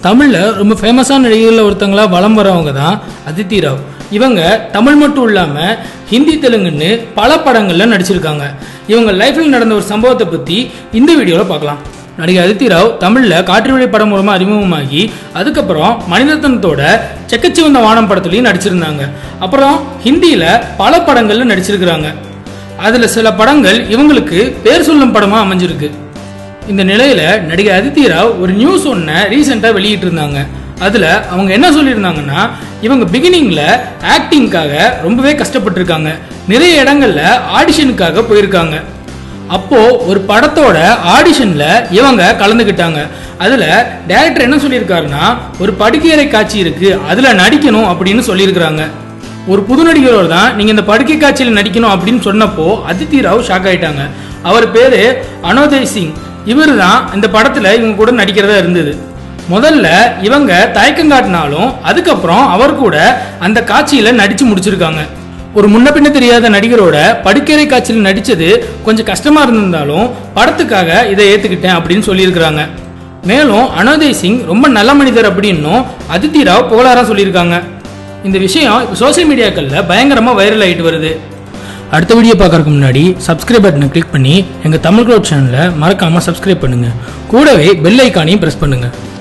தமிழில் ரொம்ப ஃபேமஸான நடிகர்களில் ஒருத்தங்களா வலம் வரவங்க தான் அதித்தி ராவ் இவங்க தமிழ் மட்டும் இல்லாமல் ஹிந்தி தெலுங்குன்னு பல படங்களில் நடிச்சிருக்காங்க இவங்க லைஃப்பில் நடந்த ஒரு சம்பவத்தை பற்றி இந்த வீடியோவில் பார்க்கலாம் நடிகை அதித்தி ராவ் தமிழில் காற்று வழி படம் மூலமாக அறிமுகமாகி அதுக்கப்புறம் மணிரத்னத்தோட செக்கச்சிவந்த வானம் படத்துலையும் நடிச்சிருந்தாங்க அப்புறம் ஹிந்தியில் பல படங்களில் நடிச்சிருக்கிறாங்க அதில் சில படங்கள் இவங்களுக்கு பேர் சொல்லும் படமாக அமைஞ்சிருக்கு இந்த நிலையில நடிகை அதித்தி ராவ் ஒரு நியூஸ் ஒன்ன ரீசெண்டா வெளியிட்டு இருந்தாங்க அதுல அவங்க என்ன சொல்லியிருந்தாங்கன்னா இவங்க பிகினிங்ல ஆக்டிங்காக ரொம்பவே கஷ்டப்பட்டிருக்காங்க நிறைய இடங்கள்ல ஆடிஷனுக்காக போயிருக்காங்க அப்போ ஒரு படத்தோட ஆடிஷன்ல இவங்க கலந்துக்கிட்டாங்க அதுல டைரக்டர் என்ன சொல்லியிருக்காருன்னா ஒரு படுக்கையறை காட்சி இருக்கு அதுல நடிக்கணும் அப்படின்னு சொல்லியிருக்கிறாங்க ஒரு புது நடிகரோட தான் நீங்க இந்த படுக்கை காட்சியில் நடிக்கணும் அப்படின்னு சொன்னப்போ அதித்தி ராவ் ஷாக் ஆயிட்டாங்க அவர் பேரு அனோதய் சிங் இவர் தான் இந்த படத்துல இவங்க கூட நடிக்கிறதா இருந்தது முதல்ல இவங்க தயக்கம் காட்டினாலும் அதுக்கப்புறம் அவர் கூட அந்த காட்சியில நடிச்சு முடிச்சிருக்காங்க ஒரு முன்ன பின்ன தெரியாத நடிகரோட படுக்கறை காட்சியில் நடிச்சது கொஞ்சம் கஷ்டமா இருந்திருந்தாலும் படத்துக்காக இதை ஏத்துக்கிட்டேன் அப்படின்னு சொல்லியிருக்கிறாங்க மேலும் அனோதய் சிங் ரொம்ப நல்ல மனிதர் அப்படின்னும் அதித்தி ராவ் புகழாரா சொல்லியிருக்காங்க இந்த விஷயம் இப்போ சோசியல் மீடியாக்களில் பயங்கரமாக வைரல் ஆகிட்டு வருது அடுத்த வீடியோ பார்க்கறதுக்கு முன்னாடி சப்ஸ்கிரைப் பட்டனை கிளிக் பண்ணி எங்கள் தமிழ் க்ளோட் சேனலை மறக்காமல் சப்ஸ்கிரைப் பண்ணுங்கள் கூடவே பெல் ஐக்கானையும் ப்ரெஸ் பண்ணுங்கள்